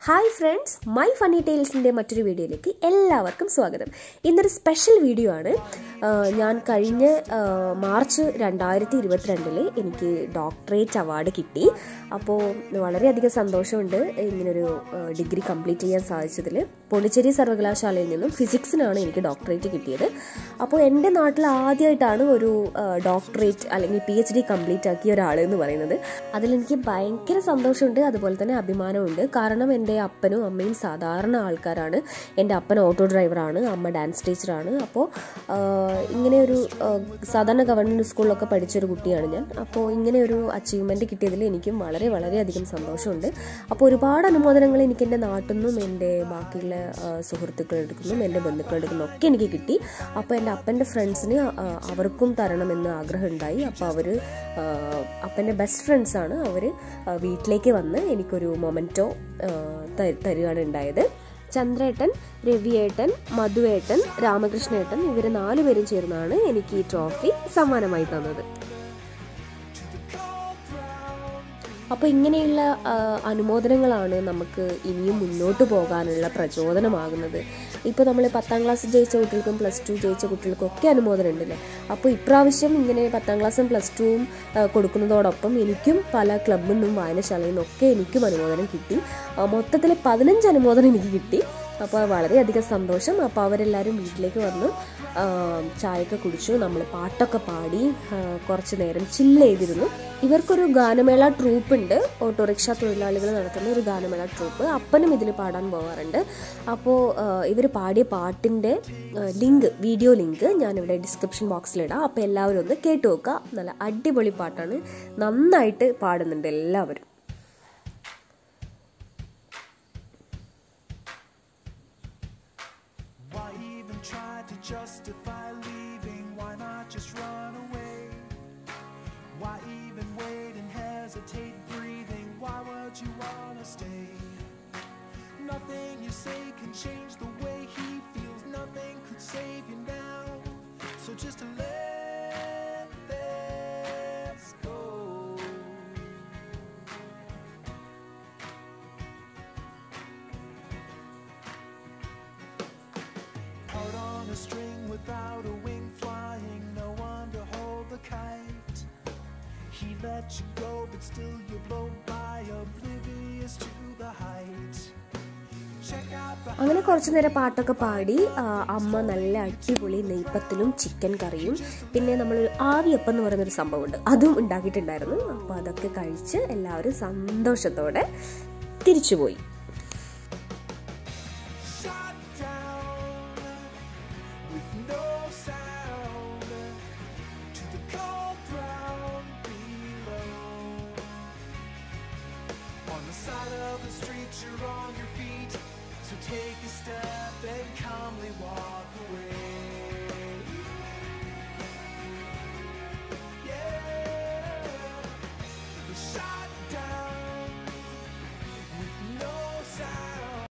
Hi friends my funny ടെയിൽസിൻ്റെ മറ്റൊരു വീഡിയോയിലേക്ക് എല്ലാവർക്കും സ്വാഗതം ഇന്നൊരു സ്പെഷ്യൽ വീഡിയോ ആണ് ആ, ഞാൻ കഴിഞ്ഞ ആ, മാർച്ച് രണ്ടായിരത്തി ഇരുപത്തിരണ്ടിൽ എനിക്ക് ഡോക്ടറേറ്റ് അവാർഡ് കിട്ടി അപ്പോൾ വളരെയധികം സന്തോഷമുണ്ട് ഇങ്ങനൊരു ആ, ഡിഗ്രി കംപ്ലീറ്റ് ചെയ്യാൻ സാധിച്ചതിൽ പോണ്ടിച്ചേരി സർവകലാശാലയിൽ നിന്നും ഫിസിക്സിനാണ് എനിക്ക് ഡോക്ടറേറ്റ് കിട്ടിയത് അപ്പോൾ എൻ്റെ നാട്ടിൽ ആദ്യമായിട്ടാണ് ഒരു ആ, ഡോക്ടറേറ്റ് അല്ലെങ്കിൽ പി എച്ച് ഡി കംപ്ലീറ്റ് ആക്കിയ ഒരാൾ എന്ന് പറയുന്നത് അതിലെനിക്ക് ഭയങ്കര സന്തോഷമുണ്ട് അതുപോലെ തന്നെ അഭിമാനമുണ്ട് കാരണം എൻ്റെ അപ്പനും അമ്മയും സാധാരണ ആൾക്കാരാണ് എൻ്റെ അപ്പൻ ഓട്ടോ ഡ്രൈവറാണ് അമ്മ ഡാൻസ് ടീച്ചറാണ് അപ്പോൾ ഇങ്ങനെ ഒരു ആ, സാധാരണ ഗവൺമെൻറ് സ്കൂളിലൊക്കെ പഠിച്ചൊരു കുട്ടിയാണ് ഞാൻ അപ്പോൾ ഇങ്ങനെ ഒരു അച്ചീവ്മെൻറ്റ് കിട്ടിയതിൽ എനിക്കും വളരെ വളരെയധികം സന്തോഷമുണ്ട് അപ്പോൾ ഒരുപാട് അനുമോദനങ്ങൾ എനിക്ക് എൻ്റെ നാട്ടിൽ നിന്നും എൻ്റെ ബാക്കിയുള്ള ആ, സുഹൃത്തുക്കളുടെ നിന്നും എൻ്റെ ബന്ധുക്കളുടെ നിന്നും ഒക്കെ എനിക്ക് കിട്ടി അപ്പോൾ എൻ്റെ അപ്പൻ്റെ ഫ്രണ്ട്സിന് അവർക്കും തരണമെന്ന് ആഗ്രഹമുണ്ടായി അപ്പോൾ അവർ അപ്പൻ്റെ ബെസ്റ്റ് ഫ്രണ്ട്സാണ് അവർ വീട്ടിലേക്ക് വന്ന് എനിക്കൊരു മൊമെൻറ്റോ തരികയാണ് ഉണ്ടായത് ചന്ദ്രേട്ടൻ രവിയേട്ടൻ മധുവേട്ടൻ രാമകൃഷ്ണേട്ടൻ ഇവർ നാലുപേരും ചേർന്നാണ് എനിക്ക് ഈ ട്രോഫി സമ്മാനമായി തന്നത് അപ്പോൾ ഇങ്ങനെയുള്ള ആ, അനുമോദനങ്ങളാണ് നമുക്ക് ഇനിയും മുന്നോട്ട് പോകാനുള്ള പ്രചോദനമാകുന്നത് ഇപ്പോൾ നമ്മൾ പത്താം ക്ലാസ് ജയിച്ച കുട്ടികൾക്കും പ്ലസ് ടു ജയിച്ച കുട്ടികൾക്കും ഒക്കെ അനുമോദനം ഉണ്ടല്ലേ അപ്പോൾ ഇപ്രാവശ്യം ഇങ്ങനെ പത്താം ക്ലാസ്സും പ്ലസ് ടുവും കൊടുക്കുന്നതോടൊപ്പം എനിക്കും പല ക്ലബിൽ നിന്നും വായനശാലയിൽ നിന്നും ഒക്കെ എനിക്കും അനുമോദനം കിട്ടി ആ, മൊത്തത്തിൽ പതിനഞ്ച് അനുമോദനം എനിക്ക് കിട്ടി അപ്പോൾ വളരെയധികം സന്തോഷം അപ്പോൾ അവരെല്ലാവരും വീട്ടിലേക്ക് വന്നു ആ, ചായയൊക്കെ കുടിച്ചു നമ്മൾ പാട്ടൊക്കെ പാടി ആ, കുറച്ച് നേരം ചില്ല് ചെയ്തിരുന്നു ഇവർക്കൊരു ഗാനമേള ട്രൂപ്പ് ഉണ്ട് ഓട്ടോറിക്ഷ തൊഴിലാളികൾ നടത്തുന്ന ഒരു ഗാനമേള ട്രൂപ്പ് അപ്പനും ഇതിൽ പാടാൻ പോകാറുണ്ട് അപ്പോൾ ഇവർ പാടിയ പാട്ടിൻ്റെ ലിങ്ക് വീഡിയോ ലിങ്ക് ഞാനിവിടെ ഡിസ്ക്രിപ്ഷൻ ബോക്സിലിടാം അപ്പോൾ എല്ലാവരും ഒന്ന് കേട്ടു നോക്കുക നല്ല അടിപൊളി പാട്ടാണ് നന്നായിട്ട് പാടുന്നുണ്ട് എല്ലാവരും Why even try to justify leaving? Why not just run away? Why even wait and hesitate breathing? Why would you wanna stay? Nothing you say can change the way he feels. Nothing could save you now. So just let this go. Out on a string without a wing flying, no one to hold the kite. He let you go, but still you blow by, oblivious to the height. Check out the അങ്ങനെ കുറച്ചു നേരം പാട്ടൊക്കെ പാടി ആ, അമ്മ നല്ല അടിപൊളി നെയ്പ്പത്തിലും chicken കറിയും പിന്നെ നമ്മൾ ആവിയപ്പം എന്ന് പറയുന്നൊരു സംഭവമുണ്ട് അതും ഉണ്ടാക്കിയിട്ടുണ്ടായിരുന്നു അപ്പോൾ അതൊക്കെ കഴിച്ച് എല്ലാവരും സന്തോഷത്തോടെ തിരിച്ചുപോയി shot down with no sound to the cold ground below. On the side of the street, you're on your feet, so take a step and calmly walk away.